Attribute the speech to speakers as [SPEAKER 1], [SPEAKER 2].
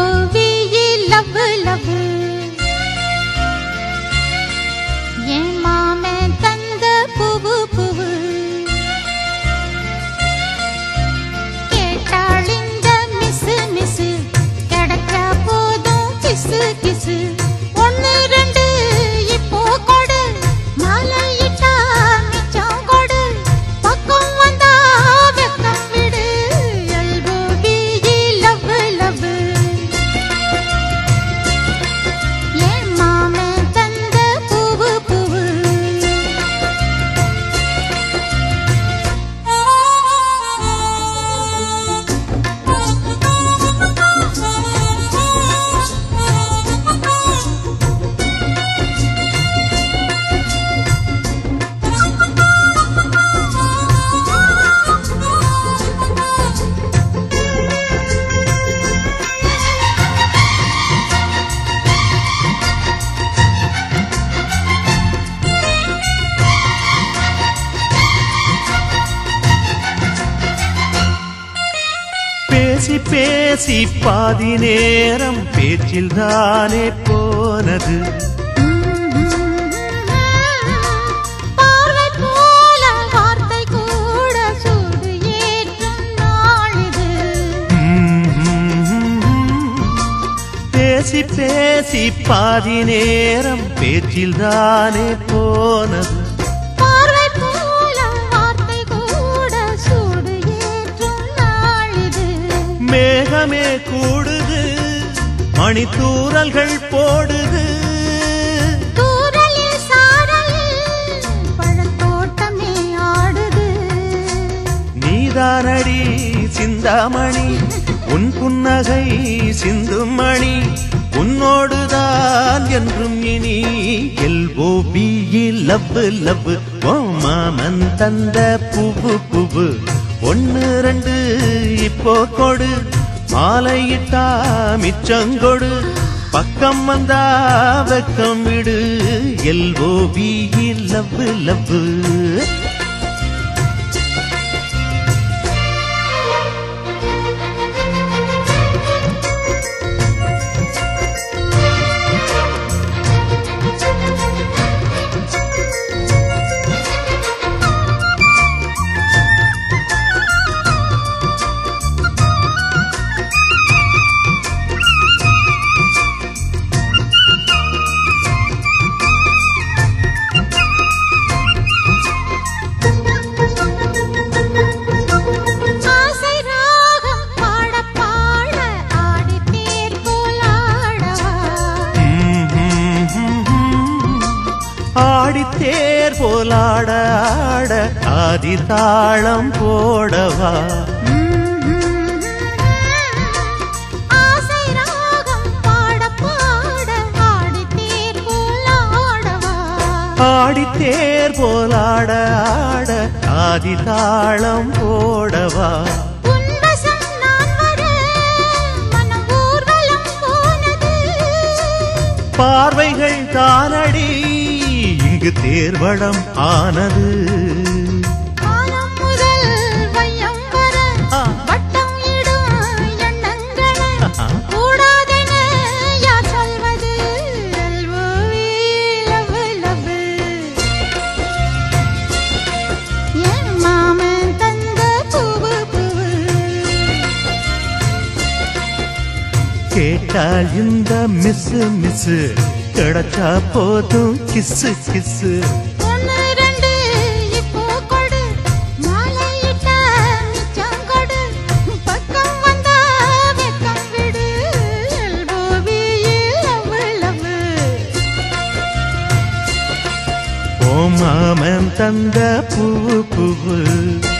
[SPEAKER 1] Love love என் மாமன் தந்த பூவு பூவு கேட்டாள் இந்த மிஸ் மிஸ் கிடைச்சா போதும் கிசு கிசு ஒன்னு ரெண்டு இப்போ கொடு மாலையிட்டா மிச்சம் கொடு பக்கம் வந்தா வெக்கம் விடு எல்போவி லவ் லவ் என் மாமன் தந்த பூவு பூவு
[SPEAKER 2] பேசி பேசி பாதி நேரம் பேச்சில் தானே போனது
[SPEAKER 1] பார்வை போல வார்த்தை கூட சூடு ஏற்றும் நாளிது
[SPEAKER 2] பேசி பேசி பாதி நேரம் பேச்சில் தானே போனது
[SPEAKER 1] பார்வை போல வார்த்தை கூட சூடு ஏற்றும் நாளிது
[SPEAKER 2] மேகமே கூடுது மணித்தூரல்கள் போடுது
[SPEAKER 1] தூரலில் சாரலில் பழத்தோட்டமே ஆடுது
[SPEAKER 2] நீதானடி சிந்தாமணி உன் புன்னகை சிந்தும் மணி உன்னோடுதான் என்றும் இனி எல்ஓபி லவ் லவ் ஓ மாமன் தந்த பூவு பூவு ஒன்னு ரெண்டு இப்போ கொடு மாலையிட்டா மிச்சங்கொடு பக்கம் வந்தா வெக்கம் விடு எல்ஓபி லவ் லவ்
[SPEAKER 1] ஆசை ராகம் பாட பாட ஆடி தேர் போலாடவா
[SPEAKER 2] ஆடித்தேர் போலாட ஆட ஆதி தாளம் போடவா
[SPEAKER 1] ஆசை ராகம் பாட பாட ஆடி தேர் போலாடவா
[SPEAKER 2] ஆடித்தேர் போலாட ஆட ஆதி தாளம் போடவா
[SPEAKER 1] உன்வசம் நான் வர மனம் ஊர்வலம் போனது
[SPEAKER 2] பார்வைகள் தானடி இங்கு தேர்வடம் ஆனது
[SPEAKER 1] காலம் முதல் வையம் வர
[SPEAKER 2] ஆ.
[SPEAKER 1] வட்டம் இடும் எண்ணங்களை
[SPEAKER 2] ஆஹா.
[SPEAKER 1] கூடாதென யார் சொல்வது LOV, love, love. என் மாமன் தந்த பூவு பூவு
[SPEAKER 2] கேட்டால் இந்த மிஸ் மிஸ் கிடைச்சா போதும் கிசு கிசு
[SPEAKER 1] ஒன்னு ரெண்டு இப்போ கொடு மாலையிட்ட மிச்சம் கொடு பக்கம் வந்தா வெக்கம் விடு எல்போவி லவ் லவ்
[SPEAKER 2] ஓ மாமன் தந்த பூவு பூவு